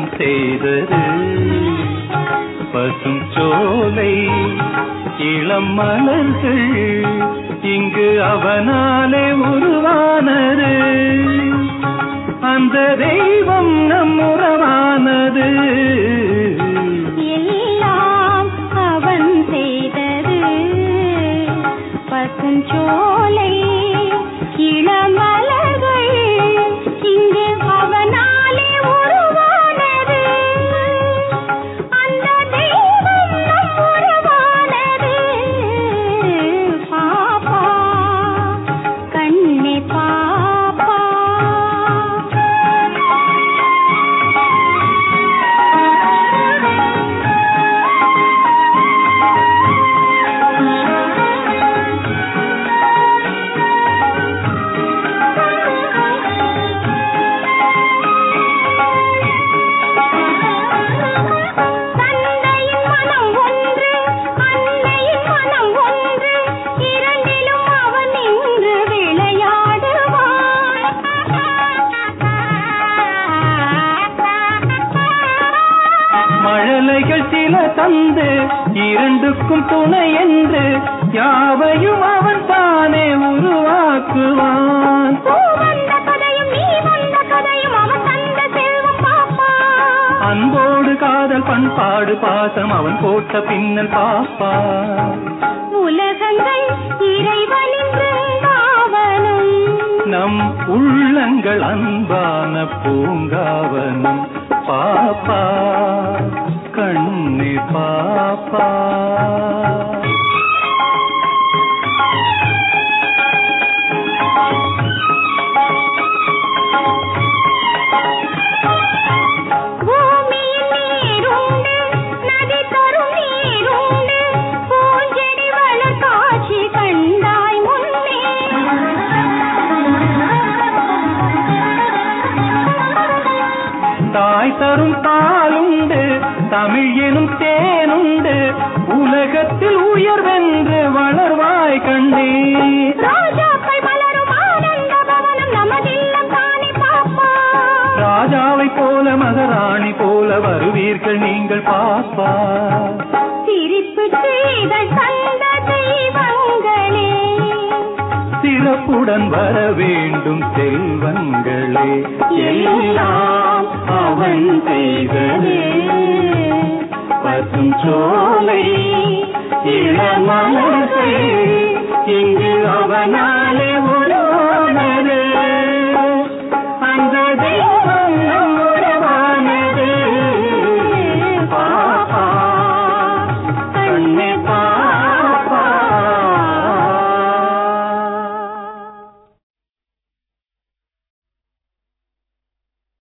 செய்தது பசும் சோலை இளம் மலர்கள் இங்கு அவனாலே உருவானது அந்த தெய்வம் நம் உறவானது எல்லாம் அவன் செய்தது பசுஞ்சோலை இளமலர்கள் இங்கு அவனாலே உருவானது அந்த தெய்வம் நம் உருவானது பாப்பா கண்ணே பாப்பா தந்தையின் மனம் ஒன்று அன்னையின் மனம் ஒன்று இரண்டிலும் அவன் நின்று விளையாடுவான் மழலைகள் சில தந்து இரண்டுக்கும் துணை என்று யாவையும் அவன் தானே உருவாக்குவான் பூ வந்த கதையும் நீ வந்த கதையும் அவன் தந்த செல்வம் பாப்பா அன்போடு காதல் பண்பாடு பாசம் அவன் போட்ட பின்னல் பாப்பா உலகங்கள் இறைவனின் பிருந்தாவனம் நம் உள்ளங்கள் அன்பான பூங்காவனம் பாப்பா கண்ணே பாப்பா பூமியில் நீருண்டு நதி தரும் நீருண்டு பூஞ்செடி வளர் காட்சி கண்டாய் முன்னே தாய் தரும் பாலுண்டு தமிழ் எனும் தேனுண்டு உலகத்தில் உயர்வென்று வளர்வாய் கண்டே ரோஜாக்கள் மலரும் ஆனந்த பவனம் நமதில்லம் தானே பாப்பா ராஜாவை போல மகாராணி போல வருவீர்கள் நீங்கள் பாப்பா சிரிப்பு செய்தல் தந்த தெய்வங்களே சிறப்புடன் வர வேண்டும் செல்வங்களே எல்லாம் அவன் செய்தது பசும் சோலை இளமலர்கள் இங்கு அவனாலே ஒரு